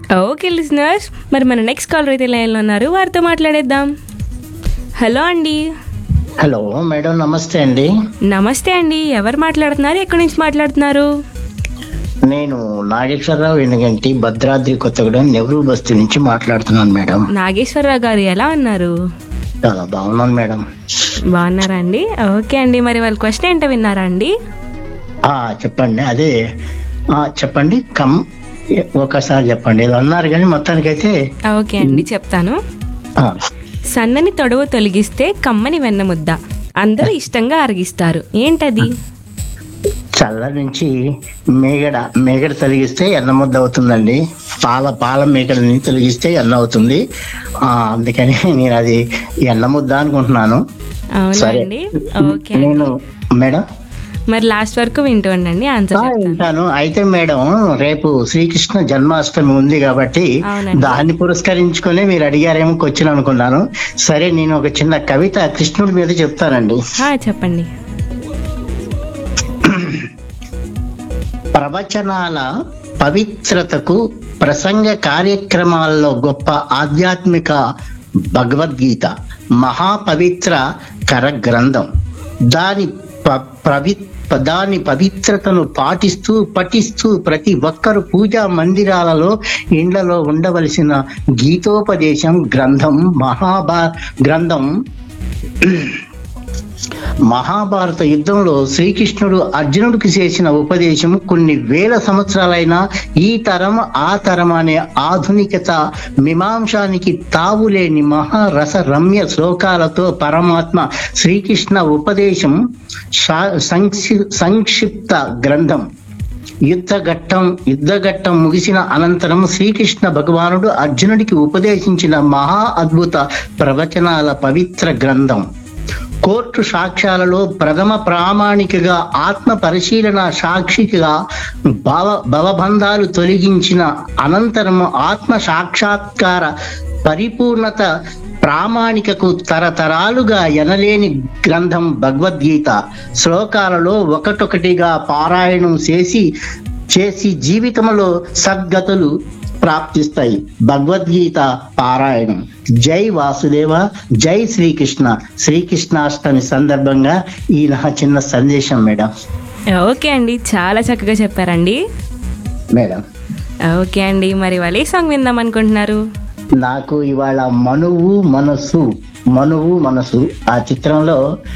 Okay listeners మరి మన next caller అయితే లైన్లో ఉన్నారు వారితో మాట్లాడేద్దాం హలో అండి హలో మేడం నమస్తే అండి నమస్తే అండి ఎవరు మాట్లాడుతున్నారు ఎక్కడి నుంచి మాట్లాడుతున్నారు నేను నాగేశ్వరరావు ఎనుగంటి భద్రాద్రి కొత్తగూడెం నెహ్రూ బస్తీ నుంచి మాట్లాడుతున్నాను మేడం నాగేశ్వరరావు గారు ఎలా ఉన్నారు చాలా బాగున్నాను మేడం బాగున్నారా అండి ఓకే అండి మరి వాళ్ళ క్వశ్చన్ ఏంటో విన్నారా అండి ఆ చెప్పండి అదే ఆ చెప్పండి కమ్ ఒకసారి చెప్పండి ఏదో అన్నారు కానీ మొత్తానికైతే ఓకే అండి చెప్తాను ఆ, సన్నని తొడవు తొలగిస్తే కమ్మని వెన్న ముద్ద అందరూ ఇష్టంగా అరిగిస్తారు ఏంటది చల్ల నుంచి మేగడ మేగడ తొలగిస్తే ఎన్న ముద్ద అవుతుందండి పాల పాల మేగడని తొలగిస్తే ఎన్న అవుతుంది ఆ అందుకని నేను అది ఎన్న ముద్ద అనుకుంటున్నాను అవునా సరే. అండి ఓకే అండి. నేను మేడం మరి లాస్ట్ వరకు వింటూ ఉండండి ఆన్సర్ ఆ, చెప్తాను వింటాను అయితే మేడం రేపు శ్రీకృష్ణ జన్మాష్టమి ఉంది కాబట్టి అవునండి. దాన్ని పురస్కరించుకొని మీరు అడిగారేమో క్వశ్చన్ అనుకున్నాను సరే నేను ఒక చిన్న కవిత కృష్ణుడి మీద చెప్తానండి ఆ, చెప్పండి ప్రవచనాల పవిత్రతకు ప్రసంగ కార్యక్రమాల్లో గొప్ప ఆధ్యాత్మిక భగవద్గీత మహాపవిత్ర కర గ్రంథం దాని ప- ప్రవి దాని పవిత్రతను పాటిస్తూ పఠిస్తూ ప్రతి ఒక్కరు పూజా మందిరాలలో ఇండ్లలో ఉండవలసిన గీతోపదేశం గ్రంథం మహాభా గ్రంథం మహాభారత యుద్ధంలో శ్రీకృష్ణుడు అర్జునుడికి చేసిన ఉపదేశం కొన్ని వేల సంవత్సరాలైనా ఈ తరం ఆ తరం అనే ఆధునికత మీమాంసానికి తావులేని మహారస రమ్య శ్లోకాలతో పరమాత్మ శ్రీకృష్ణ ఉపదేశం శా- సంక్షి- సంక్షిప్త గ్రంథం యుద్ధఘట్టం యుద్ధఘట్టం ముగిసిన అనంతరం శ్రీకృష్ణ భగవానుడు అర్జునుడికి ఉపదేశించిన మహా అద్భుత ప్రవచనాల పవిత్ర గ్రంథం కోర్టు సాక్ష్యాలలో ప్రథమ ప్రామాణికగా ఆత్మ పరిశీలన సాక్షిగా భవ భవబంధాలు తొలగించిన అనంతరం ఆత్మ సాక్షాత్కార పరిపూర్ణత ప్రామాణికకు తరతరాలుగా ఎనలేని గ్రంథం భగవద్గీత శ్లోకాలలో ఒకటొకటిగా పారాయణం చేసి చేసి జీవితంలో సద్గతులు ప్రాప్తిస్తాయి భగవద్గీత పారాయణం జై వాసుదేవ జై శ్రీకృష్ణ శ్రీకృష్ణాష్టమి సందర్భంగా ఈ నా చిన్న సందేశం మేడం ఓకే అండి చాలా చక్కగా చెప్పారండి మేడం ఓకే అండి మరి వాళ్ళు ఏ సాంగ్ విందాం అనుకుంటున్నారు నాకు ఇవాళ మనువు మనసు మనువు మనసు ఆ చిత్రంలో